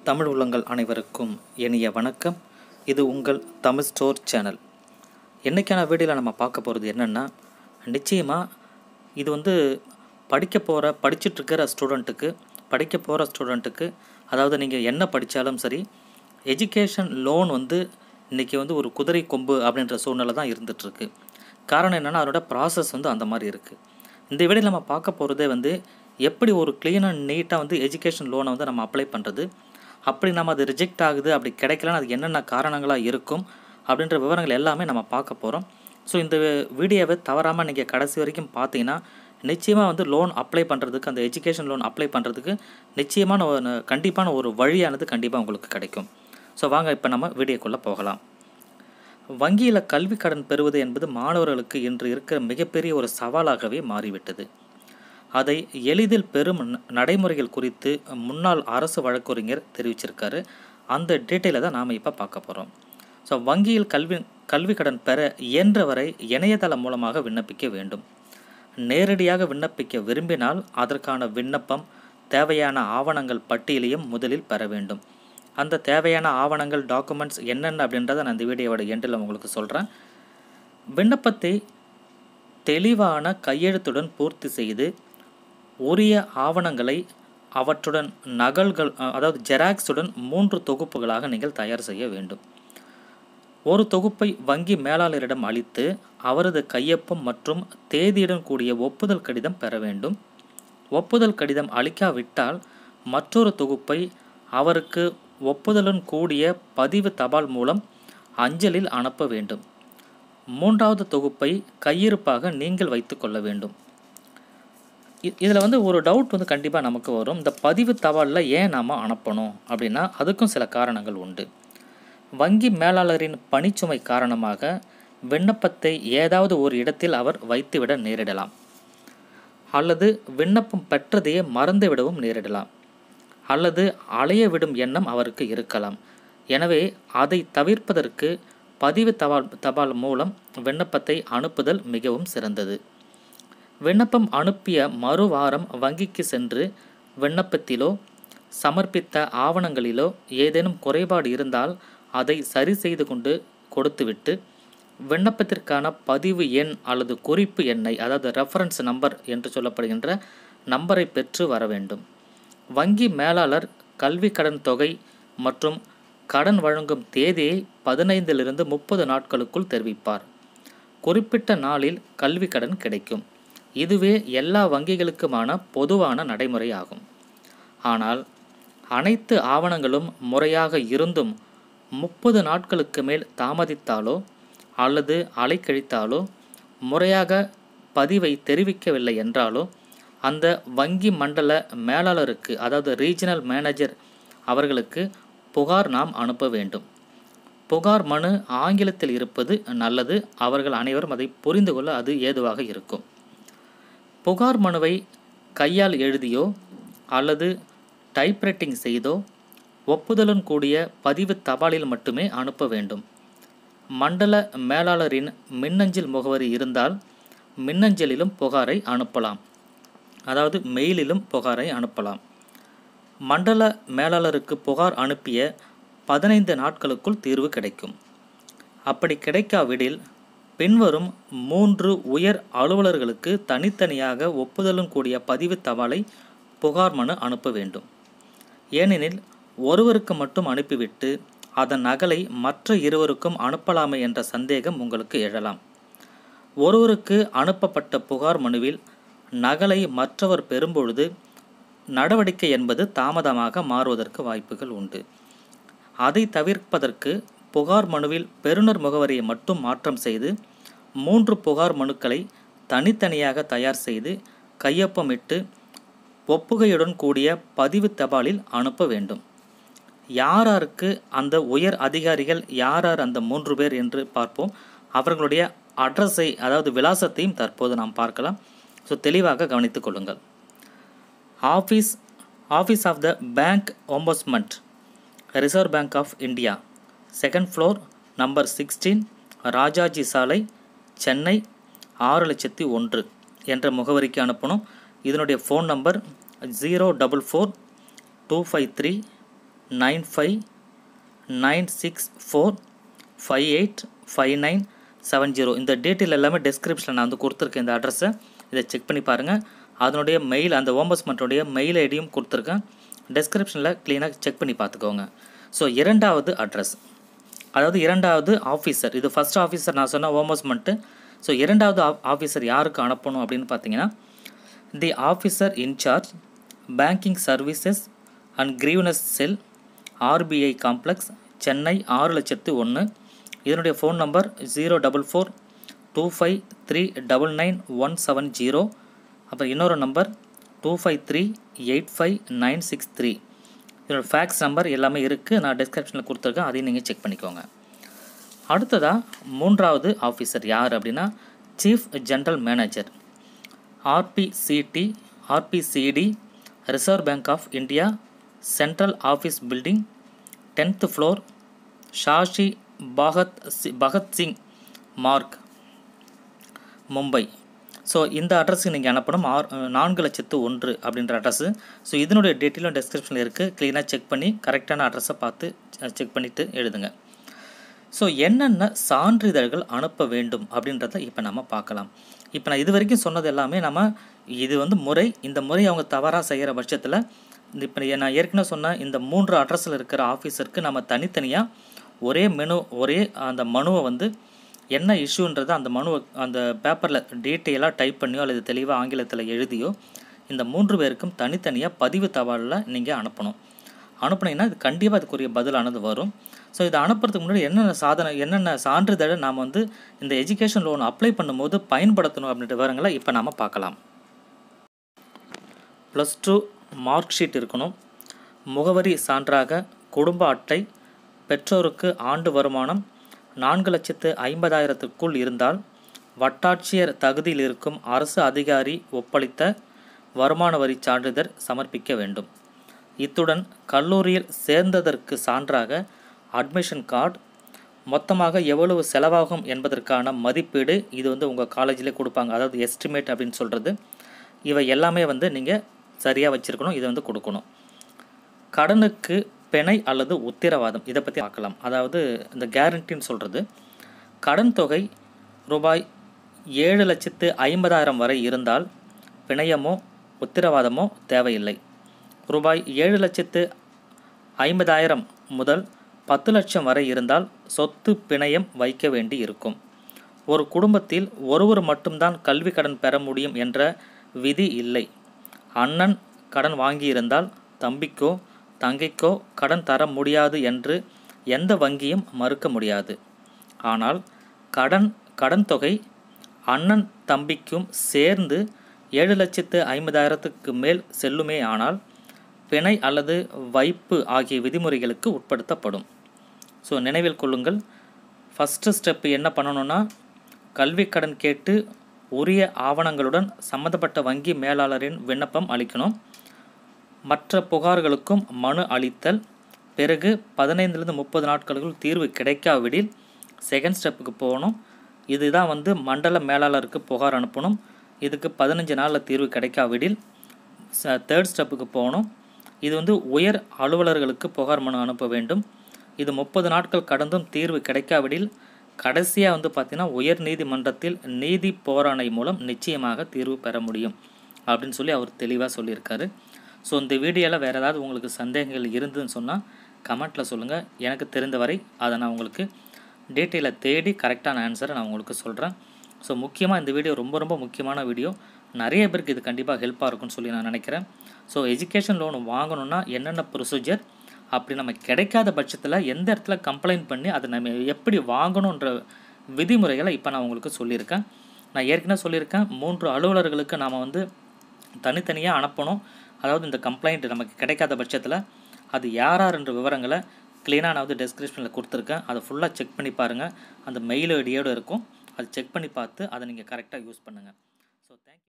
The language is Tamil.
தமிழ் உள்ளங்கள் அனைவருக்கும் இனிய வணக்கம் இது உங்கள் தமிழ் ஸ்டோர் சேனல் இன்றைக்கான வீடியோவில் நம்ம பார்க்க போகிறது என்னென்னா நிச்சயமாக இது வந்து படிக்க போகிற படிச்சுட்ருக்கிற ஸ்டூடெண்ட்டுக்கு படிக்க போகிற ஸ்டூடெண்ட்டுக்கு அதாவது நீங்கள் என்ன படித்தாலும் சரி எஜுகேஷன் லோன் வந்து இன்றைக்கி வந்து ஒரு குதிரை கொம்பு அப்படின்ற சூழ்நிலை தான் இருந்துகிட்ருக்கு காரணம் என்னென்னா அதோட ப்ராசஸ் வந்து அந்த மாதிரி இருக்குது இந்த வீடியோவில் நம்ம பார்க்க போகிறதே வந்து எப்படி ஒரு க்ளீன் அண்ட் நீட்டாக வந்து எஜுகேஷன் லோனை வந்து நம்ம அப்ளை பண்ணுறது அப்படி நம்ம அது ரிஜெக்ட் ஆகுது அப்படி கிடைக்கலன்னு அது என்னென்ன காரணங்களாக இருக்கும் அப்படின்ற விவரங்கள் எல்லாமே நம்ம பார்க்க போகிறோம் ஸோ இந்த வீடியோவை தவறாமல் நீங்கள் கடைசி வரைக்கும் பார்த்தீங்கன்னா நிச்சயமாக வந்து லோன் அப்ளை பண்ணுறதுக்கு அந்த எஜுகேஷன் லோன் அப்ளை பண்ணுறதுக்கு நிச்சயமான ஒரு கண்டிப்பான ஒரு வழியானது கண்டிப்பாக உங்களுக்கு கிடைக்கும் ஸோ வாங்க இப்போ நம்ம வீடியோக்குள்ளே போகலாம் வங்கியில் கல்வி கடன் பெறுவது என்பது மாணவர்களுக்கு இன்று இருக்கிற மிகப்பெரிய ஒரு சவாலாகவே மாறிவிட்டது அதை எளிதில் பெறும் ந- நடைமுறைகள் குறித்து முன்னாள் அரசு வழக்கறிஞர் தெரிவிச்சிருக்காரு அந்த டீட்டெயிலை தான் நாம் இப்போ பார்க்க போகிறோம் ஸோ வங்கியில் கல்வி கல்வி கடன் பெற இயன்றவரை இணையதளம் மூலமாக விண்ணப்பிக்க வேண்டும் நேரடியாக விண்ணப்பிக்க விரும்பினால் அதற்கான விண்ணப்பம் தேவையான ஆவணங்கள் பட்டியலையும் முதலில் பெற வேண்டும் அந்த தேவையான ஆவணங்கள் டாக்குமெண்ட்ஸ் என்னென்ன அப்படின்றத நான் இந்த வீடியோவோட எண்டில் உங்களுக்கு சொல்கிறேன் விண்ணப்பத்தை தெளிவான கையெழுத்துடன் பூர்த்தி செய்து உரிய ஆவணங்களை அவற்றுடன் நகல்கள் அ, அதாவது ஜெராக்ஸுடன் மூன்று தொகுப்புகளாக நீங்கள் தயார் செய்ய வேண்டும் ஒரு தொகுப்பை வங்கி மேலாளரிடம் அளித்து அவரது கையொப்பம் மற்றும் தேதியுடன் கூடிய ஒப்புதல் கடிதம் பெற வேண்டும் ஒப்புதல் கடிதம் அளிக்காவிட்டால் மற்றொரு தொகுப்பை அவருக்கு ஒப்புதலுடன் கூடிய பதிவு தபால் மூலம் அஞ்சலில் அனுப்ப வேண்டும் மூன்றாவது தொகுப்பை கையிருப்பாக நீங்கள் வைத்துக்கொள்ள வேண்டும் இதில் வந்து ஒரு டவுட் வந்து கண்டிப்பாக நமக்கு வரும் இந்த பதிவு தபாலில் ஏன் நாம் அனுப்பணும் அப்படின்னா அதுக்கும் சில காரணங்கள் உண்டு வங்கி மேலாளரின் பணிச்சுமை காரணமாக விண்ணப்பத்தை ஏதாவது ஒரு இடத்தில் அவர் வைத்துவிட நேரிடலாம் அல்லது விண்ணப்பம் பெற்றதையே மறந்துவிடவும் நேரிடலாம் அல்லது அலைய விடும் எண்ணம் அவருக்கு இருக்கலாம் எனவே அதை தவிர்ப்பதற்கு பதிவு தபால் தபால் மூலம் விண்ணப்பத்தை அனுப்புதல் மிகவும் சிறந்தது விண்ணப்பம் அனுப்பிய மறுவாரம் வங்கிக்கு சென்று விண்ணப்பத்திலோ சமர்ப்பித்த ஆவணங்களிலோ ஏதேனும் குறைபாடு இருந்தால் அதை சரி செய்து கொண்டு கொடுத்துவிட்டு விண்ணப்பத்திற்கான பதிவு எண் அல்லது குறிப்பு எண்ணை அதாவது ரெஃபரன்ஸ் நம்பர் என்று சொல்லப்படுகின்ற நம்பரை பெற்று வர வேண்டும் வங்கி மேலாளர் கல்வி கடன் தொகை மற்றும் கடன் வழங்கும் தேதியை பதினைந்திலிருந்து முப்பது நாட்களுக்குள் தெரிவிப்பார் குறிப்பிட்ட நாளில் கல்வி கடன் கிடைக்கும் இதுவே எல்லா வங்கிகளுக்குமான பொதுவான நடைமுறையாகும் ஆனால் அனைத்து ஆவணங்களும் முறையாக இருந்தும் முப்பது நாட்களுக்கு மேல் தாமதித்தாலோ அல்லது அலைக்கழித்தாலோ முறையாக பதிவை தெரிவிக்கவில்லை என்றாலோ அந்த வங்கி மண்டல மேலாளருக்கு அதாவது ரீஜனல் மேனேஜர் அவர்களுக்கு புகார் நாம் அனுப்ப வேண்டும் புகார் மனு ஆங்கிலத்தில் இருப்பது நல்லது அவர்கள் அனைவரும் அதை புரிந்து கொள்ள அது ஏதுவாக இருக்கும் புகார் மனுவை கையால் எழுதியோ அல்லது டைப்ரைட்டிங் செய்தோ ஒப்புதலுடன் கூடிய பதிவு தபாலில் மட்டுமே அனுப்ப வேண்டும் மண்டல மேலாளரின் மின்னஞ்சல் முகவரி இருந்தால் மின்னஞ்சலிலும் புகாரை அனுப்பலாம் அதாவது மெயிலிலும் புகாரை அனுப்பலாம் மண்டல மேலாளருக்கு புகார் அனுப்பிய பதினைந்து நாட்களுக்குள் தீர்வு கிடைக்கும் அப்படி கிடைக்காவிடில் பின்வரும் மூன்று உயர் அலுவலர்களுக்கு தனித்தனியாக ஒப்புதலும் கூடிய பதிவு தபாலை புகார் மனு அனுப்ப வேண்டும் ஏனெனில் ஒருவருக்கு மட்டும் அனுப்பிவிட்டு அதன் நகலை மற்ற இருவருக்கும் அனுப்பலாமே என்ற சந்தேகம் உங்களுக்கு எழலாம் ஒருவருக்கு அனுப்பப்பட்ட புகார் மனுவில் நகலை மற்றவர் பெறும்பொழுது நடவடிக்கை என்பது தாமதமாக மாறுவதற்கு வாய்ப்புகள் உண்டு அதை தவிர்ப்பதற்கு புகார் மனுவில் பெறுநர் முகவரியை மட்டும் மாற்றம் செய்து மூன்று புகார் மனுக்களை தனித்தனியாக தயார் செய்து கையொப்பமிட்டு ஒப்புகையுடன் கூடிய பதிவு தபாலில் அனுப்ப வேண்டும் யாராருக்கு அந்த உயர் அதிகாரிகள் யார் யார் அந்த மூன்று பேர் என்று பார்ப்போம் அவர்களுடைய அட்ரஸை அதாவது விலாசத்தையும் தற்போது நாம் பார்க்கலாம் ஸோ தெளிவாக கவனித்துக் கொள்ளுங்கள் office office of the bank ombudsman reserve bank of India second floor number sixteen Rajaji சாலை சென்னை ஆறு லட்சத்தி ஒன்று என்ற முகவரிக்கு அனுப்பணும் இதனுடைய phone number zero double four two five three nine five nine six four five eight five nine seven zero இந்த டீட்டெயில் எல்லாமே டெஸ்கிரிப்ஷனில் நான் வந்து கொடுத்துருக்கேன் இந்த அட்ரஸை இதை செக் பண்ணி பாருங்கள் அதனுடைய மெயில் அந்த ஓம்பஸ்மெண்ட்டுடைய மெயில் ஐடியும் கொடுத்துருக்கேன் டெஸ்கிரிப்ஷனில் க்ளீனாக செக் பண்ணி பார்த்துக்கோங்க ஸோ இரண்டாவது அட்ரஸ் அதாவது இரண்டாவது ஆஃபீஸர் இது ஃபர்ஸ்ட் ஆஃபீஸர் நான் சொன்ன ஓம்பஸ்மெண்ட்டு ஸோ இரண்டாவது ஆஃபீஸர் யாருக்கு அனுப்பணும் அப்படின்னு பார்த்தீங்கன்னா the officer in charge banking services and grievance cell RBI complex Chennai ஆறு லட்சத்து ஒன்று இதனுடைய phone number zero double four two five three double nine one seven zero அப்புறம் இன்னொரு number two five three eight five nine six three இதோட ஃபேக்ஸ் நம்பர் எல்லாமே இருக்குது நான் டிஸ்கிரிப்ஷனில் கொடுத்துருக்கேன் அதையும் நீங்கள் செக் பண்ணிக்கோங்க அடுத்ததாக மூன்றாவது ஆஃபீஸர் யார் அப்படின்னா chief general manager RPCD RPCD reserve bank of India central office building tenth floor Shaheed Bhagat சி பகத் சிங் மார்க் மும்பை ஸோ இந்த அட்ரஸுக்கு நீங்கள் அனுப்பணும் ஆர் நான்கு லட்சத்து ஒன்று அப்படின்ற அட்ரஸு ஸோ இதனுடைய டீட்டெயிலும் டெஸ்கிரிப்ஷனில் இருக்குது க்ளீனாக செக் பண்ணி கரெக்டான அட்ரஸை பார்த்து செக் பண்ணிவிட்டு எழுதுங்க ஸோ என்னென்ன சான்றிதழ்கள் அனுப்ப வேண்டும் அப்படின்றத இப்போ நம்ம பார்க்கலாம் இப்போ நான் இது வரைக்கும் சொன்னது எல்லாமே நம்ம இது வந்து முறை இந்த முறை அவங்க தவறாக செய்கிற பட்சத்தில் இப்போ நான் ஏற்கனவே சொன்ன இந்த மூன்று அட்ரஸில் இருக்கிற ஆஃபீஸருக்கு நம்ம தனித்தனியாக ஒரே மெனு ஒரே அந்த மனுவை வந்து என்ன இஷ்யூன்றதை அந்த மனுவை அந்த பேப்பரில் டீட்டெயிலாக டைப் பண்ணியோ அல்லது தெளிவாக ஆங்கிலத்தில் எழுதியோ இந்த மூன்று பேருக்கும் தனித்தனியாக பதிவு தபாலில் நீங்கள் அனுப்பணும் அனுப்புனீங்கன்னா இது கண்டிப்பாக அதுக்குரிய பதிலானது வரும் ஸோ இதை அனுப்புறதுக்கு முன்னாடி என்னென்ன சாதனை என்னென்ன சான்றிதழை நாம் வந்து இந்த எஜுகேஷன் லோன் அப்ளை பண்ணும்போது பயன்படுத்தணும் அப்படின்ற விவரங்களை இப்போ நாம் பார்க்கலாம் ப்ளஸ் டூ மார்க் ஷீட் இருக்கணும் முகவரி சான்றாக குடும்ப அட்டை பெற்றோருக்கு ஆண்டு வருமானம் நான்கு லட்சத்து ஐம்பதாயிரத்துக்குள் இருந்தால் வட்டாட்சியர் தகுதியில் இருக்கும் அரசு அதிகாரி ஒப்பளித்த வருமான வரி சான்றிதழ் சமர்ப்பிக்க வேண்டும் இத்துடன் கல்லூரியில் சேர்ந்ததற்கு சான்றாக அட்மிஷன் கார்டு மொத்தமாக எவ்வளவு செலவாகும் என்பதற்கான மதிப்பீடு இது வந்து உங்கள் காலேஜிலே கொடுப்பாங்க அதாவது எஸ்டிமேட் அப்படின்னு சொல்கிறது இவை எல்லாமே வந்து நீங்கள் சரியாக வச்சுருக்கணும் இதை வந்து கொடுக்கணும் கடனுக்கு பிணை அல்லது உத்திரவாதம் இதை பற்றி பார்க்கலாம் அதாவது இந்த கேரண்டின்னு சொல்கிறது கடன் தொகை ரூபாய் ஏழு லட்சத்து ஐம்பதாயிரம் வரை இருந்தால் பிணையமோ உத்திரவாதமோ தேவையில்லை ரூபாய் ஏழு லட்சத்து ஐம்பதாயிரம் முதல் பத்து லட்சம் வரை இருந்தால் சொத்து பிணையம் வைக்க வேண்டி இருக்கும் ஒரு குடும்பத்தில் ஒருவர் மட்டும்தான் கல்வி கடன் பெற முடியும் என்ற விதி இல்லை அண்ணன் கடன் வாங்கியிருந்தால் தம்பிக்கோ தங்கைக்கோ கடன் தர முடியாது என்று எந்த வங்கியும் மறுக்க முடியாது ஆனால் கடன் கடன் தொகை அண்ணன் தம்பிக்கும் சேர்ந்து ஏழு லட்சத்து ஐம்பதாயிரத்துக்கு மேல் செல்லுமே ஆனால் பிணை அல்லது வைப்பு ஆகிய விதிமுறைகளுக்கு உட்படுத்தப்படும் ஸோ நினைவில் கொள்ளுங்கள் ஃபஸ்ட்டு ஸ்டெப்பு என்ன பண்ணணும்னா கல்வி கடன் கேட்டு உரிய ஆவணங்களுடன் சம்மந்தப்பட்ட வங்கி மேலாளரின் விண்ணப்பம் அளிக்கணும் மற்ற புகார்களுக்கும் மனு அளித்தல் பிறகு பதினைந்துலேருந்து முப்பது நாட்களுக்குள் தீர்வு கிடைக்காவிடில் செகண்ட் ஸ்டெப்புக்கு போகணும் இதுதான் வந்து மண்டல மேலாளருக்கு புகார் அனுப்பணும் இதுக்கு பதினஞ்சு நாளில் தீர்வு கிடைக்காவிடில் தேர்ட் ஸ்டெப்புக்கு போகணும் இது வந்து உயர் அலுவலர்களுக்கு புகார் மனு அனுப்ப வேண்டும் இது முப்பது நாட்கள் கடந்தும் தீர்வு கிடைக்காவிடில் கடைசியாக வந்து பார்த்திங்கன்னா உயர் நீதிமன்றத்தில் நீதி போராணை மூலம் நிச்சயமாக தீர்வு பெற முடியும் அப்படின்னு சொல்லி அவர் தெளிவாக சொல்லியிருக்காரு ஸோ இந்த வீடியோவில் வேறு ஏதாவது உங்களுக்கு சந்தேகங்கள் இருந்துன்னு சொன்னால் கமெண்ட்டில் சொல்லுங்கள் எனக்கு தெரிந்தவரை அதை நான் உங்களுக்கு டீட்டெயிலை தேடி கரெக்டான ஆன்சரை நான் உங்களுக்கு சொல்கிறேன் ஸோ முக்கியமாக இந்த வீடியோ ரொம்ப ரொம்ப முக்கியமான வீடியோ நிறைய பேருக்கு இது கண்டிப்பாக ஹெல்ப்பாக இருக்கும்னு சொல்லி நான் நினைக்கிறேன் ஸோ எஜுகேஷன் லோன் வாங்கணுன்னா என்னென்ன ப்ரொசீஜர் அப்படி நம்ம கிடைக்காத பட்சத்தில் எந்த இடத்துல கம்ப்ளைண்ட் பண்ணி அதை நம்ம எப்படி வாங்கணுன்ற விதிமுறைகளை இப்போ நான் உங்களுக்கு சொல்லியிருக்கேன் நான் ஏற்கனவே சொல்லியிருக்கேன் மூன்று அலுவலர்களுக்கு நாம் வந்து தனித்தனியாக அனுப்பணும் அதாவது இந்த கம்ப்ளைண்ட் நமக்கு கிடைக்காத பட்சத்தில் அது யார் யாருன்ற விவரங்களை க்ளீனாக நான் வந்து டெஸ்கிரிப்ஷனில் கொடுத்துருக்கேன் அதை ஃபுல்லாக செக் பண்ணி பாருங்கள் அந்த மெயில் ஐடியோடு இருக்கும் அதை செக் பண்ணி பார்த்து அதை நீங்கள் கரெக்டாக யூஸ் பண்ணுங்கள் ஸோ தேங்க்யூ